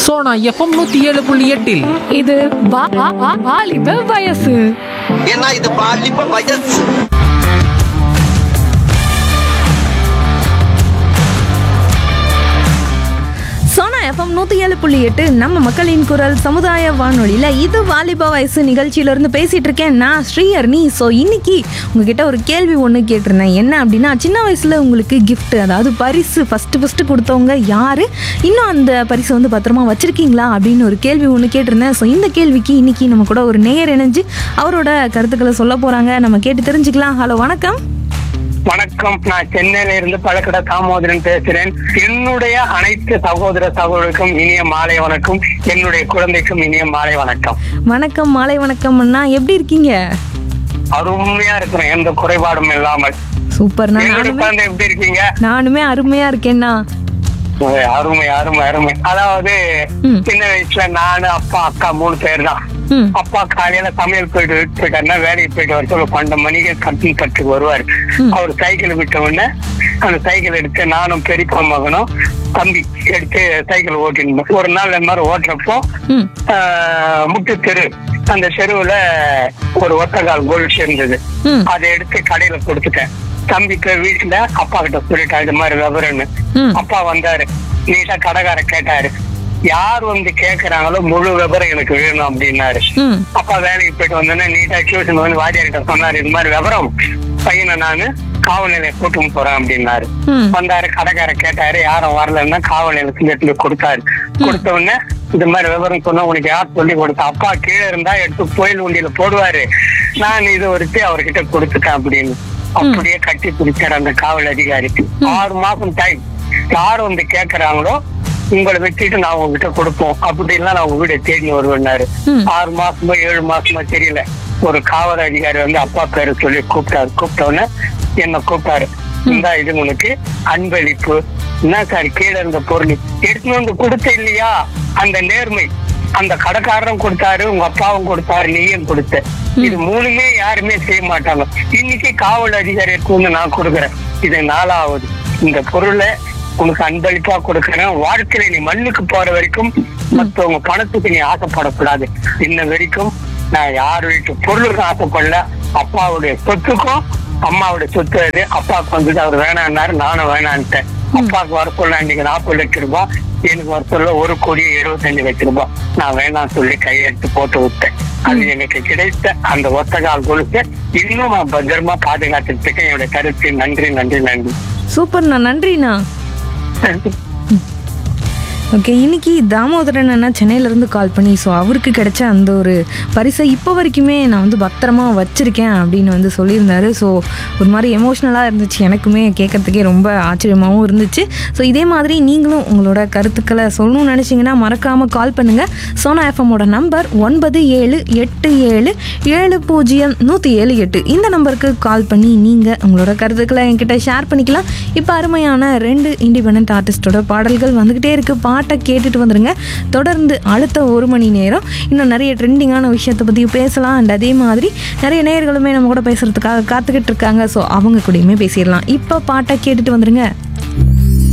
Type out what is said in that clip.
Sona FM நூத்தி ஏழு புள்ளி எட்டில் இது வா- வா- வா- வாலிப வயசு ஏன்னா இது பாலிப்ப வயசு சோனா எஃப்எம் நூற்றி ஏழு புள்ளி எட்டு நம்ம மக்களின் குரல் சமுதாய வானொலியில் இது வாலிப வயசு நிகழ்ச்சியிலேருந்து பேசிகிட்டு இருக்கேன் நான் ஸ்ரீஹர்னி ஸோ இன்னைக்கு உங்ககிட்ட ஒரு கேள்வி ஒன்று கேட்டிருந்தேன் என்ன அப்படின்னா சின்ன வயசில் உங்களுக்கு gift அதாவது பரிசு ஃபஸ்ட்டு ஃபஸ்ட்டு கொடுத்தவங்க யார் இன்னும் அந்த பரிசு வந்து பத்திரமா வச்சுருக்கீங்களா அப்படின்னு ஒரு கேள்வி ஒன்று கேட்டிருந்தேன் ஸோ இந்த கேள்விக்கு இன்னைக்கு நம்ம கூட ஒரு நேயர் இணைஞ்சு அவரோட கருத்துக்களை சொல்ல போகிறாங்க நம்ம கேட்டு தெரிஞ்சுக்கலாம் ஹலோ வணக்கம் வணக்கம் நான் சென்னையில இருந்து பழக்கடை தாமோதரன் பேசுறேன் என்னுடைய அனைத்து சகோதர சகோதரருக்கும் இனிய மாலை வணக்கம் என்னுடைய குழந்தைக்கும் இனிய மாலை வணக்கம் வணக்கம் மாலை வணக்கம் அண்ணா எப்படி இருக்கீங்க அருமையா இருக்கிறேன் எந்த குறைபாடும் இல்லாமல் சூப்பர்ண்ணா என்னுடைய நானுமே குழந்தை எப்படி இருக்கீங்க நானுமே அருமையா இருக்கேன்னா ஓ, அருமை அருமை அருமை அதாவது ம். சின்ன வயசுல நானு அப்பா அக்கா மூணு பேர் தான் ம் அப்பா காலையில சமையல் போயிட்டு போயிட்டாருன்னா வேலைக்கு போயிட்டு வர சொல்ல பன்னெண்டு மணிக்கு கட்டிங் கட்டுக்கு வருவாரு ம். அவர் சைக்கிள் விட்ட உடனே அந்த சைக்கிள் எடுத்து நானும் பெரியப்பா மகனும் தம்பி எடுத்து சைக்கிள் ஓட்டிருந்தோம் ஒரு நாள் இந்த மாதிரி ஓட்டுறப்போ ம் ஆஹ், முட்டு தெரு அந்த தெருவுல ஒரு ஒத்தகால் கோல்ஸ் இருந்தது ம். அதை எடுத்து கடையில கொடுத்துட்டேன் தம்பிக்கு வீட்டுல அப்பா கிட்ட சொல்லிட்டேன் இது மாதிரி விவரம்னு ம். அப்பா வந்தாரு நீட்டா கடைக்கார கேட்டாரு யார் வந்து கேக்குறாங்களோ முழு விவரம் எனக்கு வேணும் அப்படின்னாரு ம் அப்பா வேலைக்கு போயிட்டு வந்தோடனே நீட்டா டியூஷன் வந்து வாத்தியார்கிட்ட சொன்னாரு இது மாதிரி விவரம் பையனை நானு காவல் நிலையம் கூட்டும் போறேன் அப்படின்னாரு ம். வந்தாரு கடைக்கார கேட்டாரு யாரும் வரலன்னா காவல் நிலையத்துல எடுத்து போய் கொடுத்தாரு கொடுத்த உடனே இந்த மாதிரி விவரம் சொன்னா உனக்கு யார் சொல்லி கொடுத்தா அப்பா கீழே இருந்தா எடுத்து கோயில் உண்டியில போடுவாரு நான் இது ஒருத்தி அவர்கிட்ட கொடுத்துட்டேன் அப்படின்னு அப்படியே கட்டி பிடிச்சாரு அந்த காவல் அதிகாரிக்கு ஆறு மாசம் டைம் யார் வந்து கேக்குறாங்களோ உங்களை வச்சுட்டு நான் உங்ககிட்ட கொடுப்போம் அப்படின்லாம் நான் உங்க வீட தேடி வருவேன்னாரு ம். ஆறு மாசமா ஏழு மாசமா தெரியல ஒரு காவல் அதிகாரி வந்து அப்பா பேரை சொல்லி கூப்பிட்டாரு கூப்பிட்ட உடனே என்ன கூப்பிட்டாரு இந்தா இது உனக்கு அன்பளிப்பு என்ன சார் கீழே இருந்த பொருள் எடுத்துட்டு வந்து கொடுத்த இல்லையா அந்த நேர்மை அந்த கடைக்காரரும் கொடுத்தாரு உங்க அப்பாவும் கொடுத்தாரு நீயும் கொடுத்த இது மூணுமே யாருமே செய்ய மாட்டாங்க இன்னைக்கு காவல் அதிகாரி வந்து நான் கொடுக்குறேன் இது நாலாவது இந்த பொருளை உனக்கு அன்பளிப்பா கொடுக்கறேன் வாழ்க்கையில நீ மண்ணுக்கு போற வரைக்கும் மத்தவங்க பணத்துக்கு நீ ஆசைப்படக்கூடாது இன்ன வரைக்கும் நான் யார் வீட்டு பொருளுக்கும் ஆசைப்படல அப்பாவுடைய சொத்துக்கும் அம்மாவுடைய சொத்து அது அப்பாவுக்கு வந்துட்டு அவர் வேணான்னாரு நானும் வேணான்ட்டேன் அப்பாவுக்கு வர சொல்ல இன்னைக்கு நாற்பது லட்சம் ரூபாய் எனக்கு வர சொல்ல ஒரு கோடி எழுபத்தஞ்சு லட்சம் ரூபாய் நான் வேணாம் சொல்லி கையெழுத்து போட்டு விட்டேன் அது எனக்கு கிடைத்த அந்த ஒத்த கால் கொலுசை இன்னும் நான் பத்திரமா பாதுகாத்துட்டு இருக்கேன் என்னுடைய கருத்து நன்றி நன்றி நன்றி சூப்பர்ண்ணா நன்றிண்ணா ஓகே இன்னைக்கு தாமோதரன் அண்ணா சென்னையிலேருந்து கால் பண்ணி ஸோ அவருக்கு கிடைச்ச அந்த ஒரு பரிசை இப்போ வரைக்குமே நான் வந்து பத்திரமா வச்சுருக்கேன் அப்படின்னு வந்து சொல்லியிருந்தாரு ஸோ ஒரு மாதிரி எமோஷ்னலாக இருந்துச்சு எனக்குமே கேட்கறதுக்கே ரொம்ப ஆச்சரியமாகவும் இருந்துச்சு ஸோ இதே மாதிரி நீங்களும் உங்களோட கருத்துக்களை சொல்லணும்னு நினச்சிங்கன்னா மறக்காமல் கால் பண்ணுங்கள் சோனா எஃப்எம்மோட நம்பர் ஒன்பது ஏழு எட்டு ஏழு ஏழு பூஜ்ஜியம் நூற்றி ஏழு எட்டு இந்த நம்பருக்கு கால் பண்ணி நீங்கள் உங்களோட கருத்துக்களை என்கிட்ட ஷேர் பண்ணிக்கலாம் இப்போ அருமையான ரெண்டு இண்டிபெண்ட் ஆர்டிஸ்டோட பாடல்கள் வந்துக்கிட்டே இருக்குது பாட்டை கேட்டுட்டு வந்துருங்க தொடர்ந்து அடுத்த ஒரு மணி நேரம் இன்னும் நிறைய ட்ரெண்டிங்கான விஷயத்தை பற்றி பேசலாம் அண்ட் அதே மாதிரி நிறைய நேயர்களுமே நம்ம கூட பேசுகிறதுக்காக காத்துக்கிட்டு இருக்காங்க ஸோ அவங்க கூடயுமே பேசிடலாம் இப்போ பாட்டை கேட்டுட்டு வந்துருங்க